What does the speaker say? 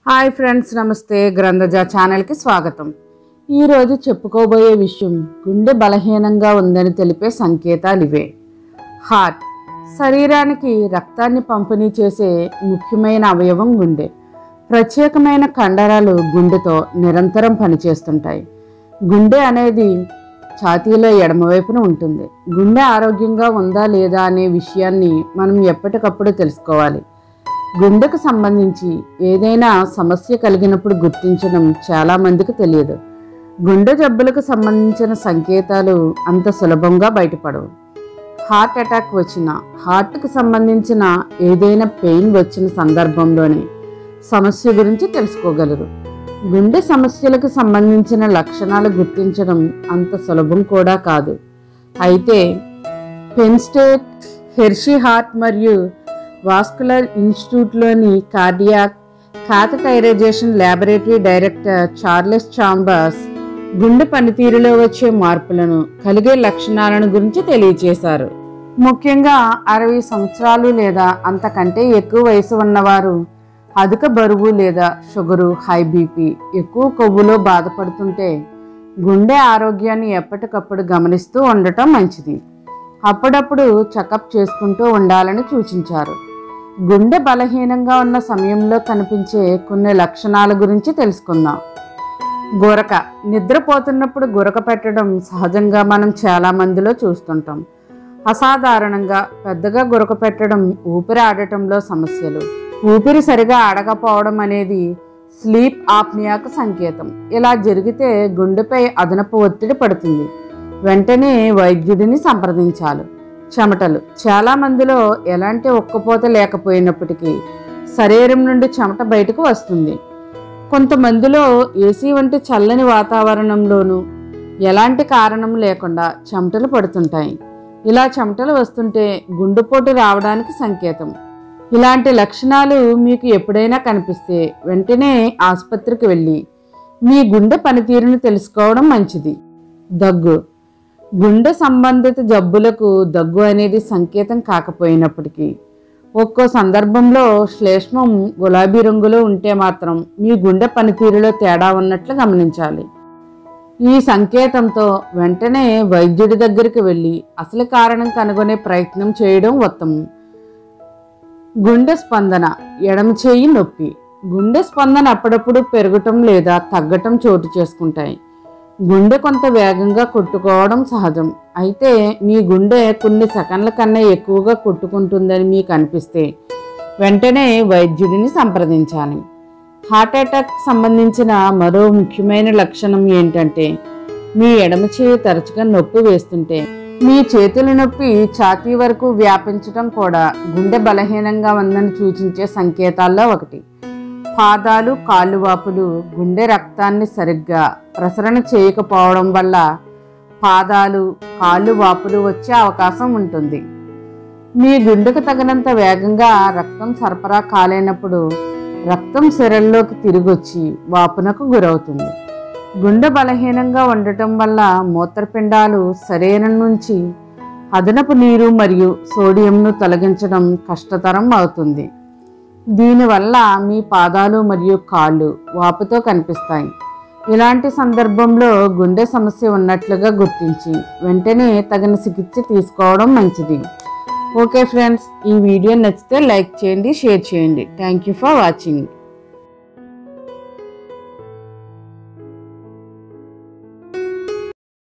hi friends నమస్తే గ్రంథజ ఛానల్కి స్వాగతం ఈరోజు చెప్పుకోబోయే విషయం గుండె బలహీనంగా ఉందని తెలిపే సంకేతాలు ఇవే హార్ట్ శరీరానికి రక్తాన్ని పంపిణీ చేసే ముఖ్యమైన అవయవం గుండె ప్రత్యేకమైన కండరాలు గుండెతో నిరంతరం పనిచేస్తుంటాయి గుండె అనేది ఛాతీలో ఎడమవైపున ఉంటుంది గుండె ఆరోగ్యంగా ఉందా లేదా అనే విషయాన్ని మనం ఎప్పటికప్పుడు తెలుసుకోవాలి గుండెకు సంబంధించి ఏదైనా సమస్య కలిగినప్పుడు గుర్తించడం చాలా మందికి తెలియదు గుండె జబ్బులకు సంబంధించిన సంకేతాలు అంత సులభంగా బయటపడవు హార్ట్ అటాక్ వచ్చిన హార్ట్కి సంబంధించిన ఏదైనా పెయిన్ వచ్చిన సందర్భంలోనే సమస్య గురించి తెలుసుకోగలరు గుండె సమస్యలకు సంబంధించిన లక్షణాలు గుర్తించడం అంత సులభం కూడా కాదు అయితే పెన్ స్టేట్ హెర్షీ హార్ట్ మరియు వాస్కులర్ ఇన్స్టిట్యూట్లోని cardiac catheterization laboratory director Charles Chambers గుండె పనితీరులో వచ్చే మార్పులను కలిగే లక్షణాలను గురించి తెలియజేశారు ముఖ్యంగా అరవై సంవత్సరాలు లేదా అంతకంటే ఎక్కువ వయసు ఉన్నవారు అధిక బరువు లేదా షుగరు హై బీపీ ఎక్కువ కొవ్వులో బాధపడుతుంటే గుండె ఆరోగ్యాన్ని ఎప్పటికప్పుడు గమనిస్తూ ఉండటం మంచిది అప్పుడప్పుడు చెకప్ చేసుకుంటూ ఉండాలని సూచించారు గుండె బలహీనంగా ఉన్న సమయంలో కనిపించే కొన్ని లక్షణాల గురించి తెలుసుకుందాం గురక నిద్రపోతున్నప్పుడు గురక పెట్టడం సహజంగా మనం చాలా మందిలో చూస్తుంటాం అసాధారణంగా పెద్దగా గురక పెట్టడం ఊపిరి ఆడటంలో సమస్యలు ఊపిరి సరిగా ఆడకపోవడం అనేది స్లీప్ ఆప్నియాకు సంకేతం ఇలా జరిగితే గుండెపై అదనపు ఒత్తిడి పడుతుంది వెంటనే వైద్యుడిని సంప్రదించాలి చెమటలు చాలా మందిలో ఎలాంటి ఒక్కపోత లేకపోయినప్పటికీ శరీరం నుండి చెమట బయటకు వస్తుంది కొంతమందిలో ఏసీ వంటి చల్లని వాతావరణంలోనూ ఎలాంటి కారణం లేకుండా చెమటలు పడుతుంటాయి ఇలా చెమటలు వస్తుంటే గుండెపోటు రావడానికి సంకేతం ఇలాంటి లక్షణాలు మీకు ఎప్పుడైనా కనిపిస్తే వెంటనే ఆసుపత్రికి వెళ్ళి మీ గుండె పనితీరును తెలుసుకోవడం మంచిది దగ్గు గుండె సంబంధిత జబ్బులకు దగ్గు అనేది సంకేతం కాకపోయినప్పటికీ ఒక్కో సందర్భంలో శ్లేష్మం గులాబీ రంగులో ఉంటే మాత్రం మీ గుండె పనితీరులో తేడా ఉన్నట్లు గమనించాలి ఈ సంకేతంతో వెంటనే వైద్యుడి దగ్గరికి వెళ్ళి అసలు కారణం కనుగొనే ప్రయత్నం చేయడం ఉత్తమం గుండె స్పందన ఎడమ చేయి నొప్పి గుండె స్పందన అప్పుడప్పుడు పెరగటం లేదా తగ్గటం చోటు చేసుకుంటాయి గుండె కొంత వేగంగా కొట్టుకోవడం సహజం అయితే మీ గుండె కొన్ని సెకండ్ల కన్నా ఎక్కువగా కొట్టుకుంటుందని మీకు అనిపిస్తే వెంటనే వైద్యుడిని సంప్రదించాలి హార్ట్ అటాక్ సంబంధించిన మరో ముఖ్యమైన లక్షణం ఏంటంటే మీ ఎడమ చేయి తరచుగా నొప్పి వేస్తుంటే మీ చేతుల నొప్పి ఛాతీ వరకు వ్యాపించడం కూడా గుండె బలహీనంగా ఉందని సూచించే సంకేతాల్లో ఒకటి పాదాలు కాళ్ళు వాపులు గుండె రక్తాన్ని సరిగ్గా ప్రసరణ చేయకపోవడం వల్ల పాదాలు కాళ్ళు వాపులు వచ్చే అవకాశం ఉంటుంది మీ గుండెకు తగినంత వేగంగా రక్తం సరఫరా కాలేనప్పుడు రక్తం శరీరంలోకి తిరిగొచ్చి వాపునకు గురవుతుంది గుండె బలహీనంగా ఉండటం వల్ల మూత్రపిండాలు శరీరం నుంచి అదనపు నీరు మరియు సోడియంను తొలగించడం కష్టతరం అవుతుంది దీనివల్ల మీ పాదాలు మరియు కాళ్ళు వాపుతో కనిపిస్తాయి ఇలాంటి సందర్భంలో గుండె సమస్య ఉన్నట్లుగా గుర్తించి వెంటనే తగిన చికిత్స తీసుకోవడం మంచిది ఓకే ఫ్రెండ్స్ ఈ వీడియో నచ్చితే లైక్ చేయండి షేర్ చేయండి థ్యాంక్ యూ ఫర్ వాచింగ్